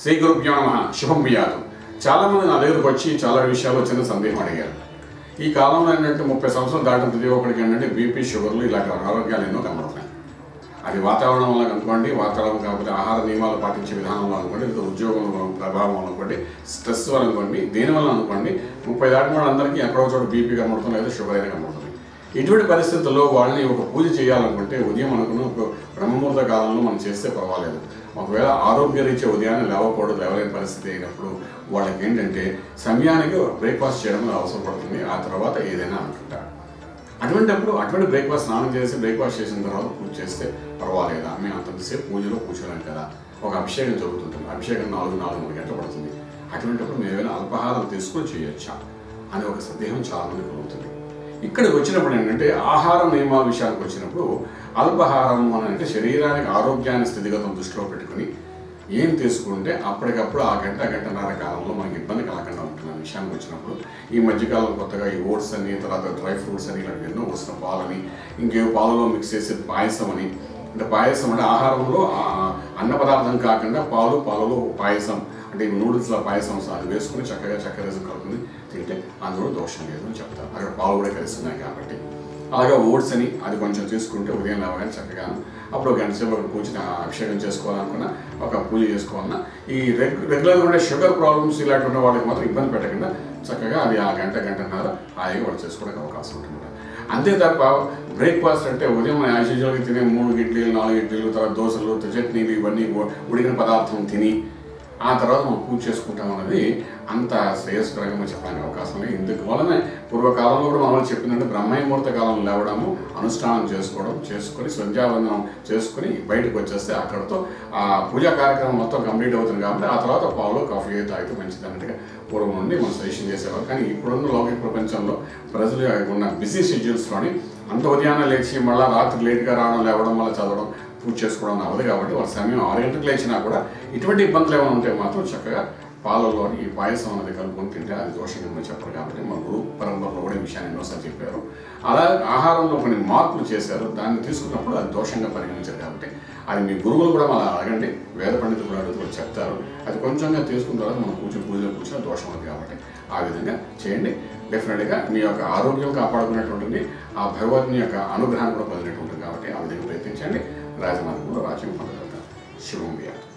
శ్రీ గురుభ్యో నమ శుభం బియాదు చాలామంది నా దగ్గరకు వచ్చి చాలా విషయాలు చిన్న సందేహం అడిగారు ఈ కాలంలో ఏంటంటే ముప్పై సంవత్సరాలు దాటిన ప్రతి ఒక్కరికి ఏంటంటే బీపీ షుగర్లు ఇలాంటి ఆరోగ్యాలు ఎన్నో కనబడుతున్నాయి అది వాతావరణం వల్ల అనుకోండి వాతావరణం కాకపోతే ఆహార నియమాలు పాటించే విధానంలో అనుకోండి లేదా ఉద్యోగం వల్ల ప్రభావం వల్ల అనుకోండి స్ట్రెస్ వల్ల అనుకోండి దేనివల్ల అనుకోండి ముప్పై దాటిన వాళ్ళందరికీ ఎక్కడో చోట బీపీ కనబడుతుంది లేదా షుగర్ అయినా కనబడుతుంది ఇటువంటి పరిస్థితుల్లో వాళ్ళని ఒక పూజ చేయాలనుకుంటే ఉదయం అనుకున్న ఒక బ్రహ్మముహూర్త కాలంలో మనం చేస్తే పర్వాలేదు ఒకవేళ ఆరోగ్యరీత్యా ఉదయాన్నే లేవకూడదు లేవలేని పరిస్థితి అయినప్పుడు వాళ్ళకి ఏంటంటే సమయానికి బ్రేక్ఫాస్ట్ చేయడం అవసరం పడుతుంది ఆ తర్వాత ఏదైనా అనుకుంటారు అటువంటిప్పుడు అటువంటి బ్రేక్ఫాస్ట్ స్నానం చేసి బ్రేక్ఫాస్ట్ చేసిన తర్వాత పూజ చేస్తే పర్వాలేదా మేము అంతంతసేపు పూజలో కూర్చోలేం కదా ఒక అభిషేకం జరుగుతుంటుంది అభిషేకం నాలుగు నాలుగు గంటలు పడుతుంది అటువంటిప్పుడు మేము ఏమైనా అల్పాహారం తీసుకొని చేయొచ్చా అనే ఒక సందేహం చాలా మంది కలుగుతుంది ఇక్కడికి వచ్చినప్పుడు ఏంటంటే ఆహార నియమాల విషయానికి వచ్చినప్పుడు అల్పాహారం అని అంటే శరీరానికి ఆరోగ్యాన్ని స్థితిగతం దృష్టిలో పెట్టుకుని ఏం తీసుకుంటే అప్పటికప్పుడు ఆ గంట గంటన్నర కాలంలో మనకి ఇబ్బంది కలగకుండా ఉంటుంది అనే విషయానికి వచ్చినప్పుడు ఈ మధ్యకాలం కొత్తగా ఈ ఓట్స్ అని తర్వాత డ్రై ఫ్రూట్స్ అని ఇలాంటి ఎన్నో వస్తున్న పాలని ఇంకేవో పాలలో మిక్స్ చేసే పాయసం అని అంటే పాయసం అంటే ఆహారంలో ఆ అన్న పదార్థం కాకుండా పాలు పాలలో పాయసం అంటే ఈ నూడిల్స్లో పాయసం అది వేసుకుని చక్కగా చక్కెర వేసుకుని కలుపుకుని తింటే అందులో దోషం లేదు అని చెప్తారు అక్కడ పాలు కూడా కలుస్తున్నాయి కాబట్టి అలాగే ఓట్స్ అని అది కొంచెం తీసుకుంటే ఉదయం లేవగానే చక్కగా అప్పుడు ఒక గంట సేపు అక్కడ కూర్చుని ఆ అభిషేకం చేసుకోవాలనుకున్నా ఒక పూజ చేసుకోవాలన్నా ఈ రెగ్ రెగ్యులర్గా ఉండే షుగర్ ప్రాబ్లమ్స్ ఇలాంటి ఉన్న వాళ్ళకి మాత్రం ఇబ్బంది పెట్టకుండా చక్కగా అది ఆ గంట గంటన్నర హాయిగా వాళ్ళు చేసుకోవడానికి అవకాశం ఉంటుంది అంతే తప్ప బ్రేక్ఫాస్ట్ అంటే ఉదయం మన యాజ్ యూజువల్గా తినే మూడు ఇడ్లీలు నాలుగు ఇడ్లీలు తర్వాత దోశలు చట్నీలు ఇవన్నీ ఉ- ఉడికిన పదార్థం తిని ఆ తర్వాత మనం పూజ చేసుకుంటాం అన్నది అంత శ్రేయస్కరంగా మనం చెప్పడానికి అవకాశం లేదు ఇందుకు వలన పూర్వకాలంలో కూడా మనం చెప్పిందంటే బ్రహ్మముహూర్త కాలంలో లేవడము అనుష్ఠానం చేసుకోవడం చేసుకొని సంధ్యావందనం చేసుకొని బయటకు వచ్చేస్తే అక్కడతో ఆ పూజా కార్యక్రమం మొత్తం కంప్లీట్ అవుతుంది కాబట్టి ఆ తర్వాత పాలు కాఫీ అయితే తాగితే మంచిది అన్నట్టుగా పూర్వం నుండి మనం సజెషన్ చేసేవారు కానీ ఇప్పుడున్న లౌకిక ప్రపంచంలో ప్రజలు ఉన్న బిజీ షెడ్యూల్స్లోని అంత ఉదయాన్నే లేచి మళ్ళీ రాత్రి లేట్గా రావడం లేవడం వల్ల చదవడం పూజ చేసుకోవడం అవ్వదు కాబట్టి వాళ్ళ సమయం ఆరు గంటలకు లేచినా కూడా ఇటువంటి ఇబ్బందులు ఏమైనా ఉంటే మాత్రం చక్కగా పాలల్లోని ఈ పాయసం అనేది కలుపుకొని తింటే అది దోషం కింద చెప్పరు కాబట్టి మన గురు పరంపరలో కూడా ఈ విషయాన్ని ఎన్నోసార్లు చెప్పారు అలా ఆహారంలో కొన్ని మార్పులు చేశారు దాన్ని తీసుకున్నప్పుడు అది దోషంగా పరిగణించారు కాబట్టి అది మీ గురువులు కూడా మళ్ళీ అడగండి వేద పండితులు కూడా అడుగుతూ చెప్తారు అది కొంచెంగా తీసుకున్న తర్వాత మనం కూర్చొని పూజలో కూర్చొని దోషం ఉంది కాబట్టి ఆ విధంగా చేయండి డెఫినెట్గా మీ యొక్క ఆరోగ్యం కాపాడుకున్నటువంటిది ఆ భగవద్ని యొక్క అనుగ్రహాన్ని కూడా పొందినట్టు ఉంటుంది కాబట్టి ఆ విధంగా ప్రయత్నించండి రాజమార్గంలో రాజ్యం పొందగలుగుతారు శుభం వ్యాధి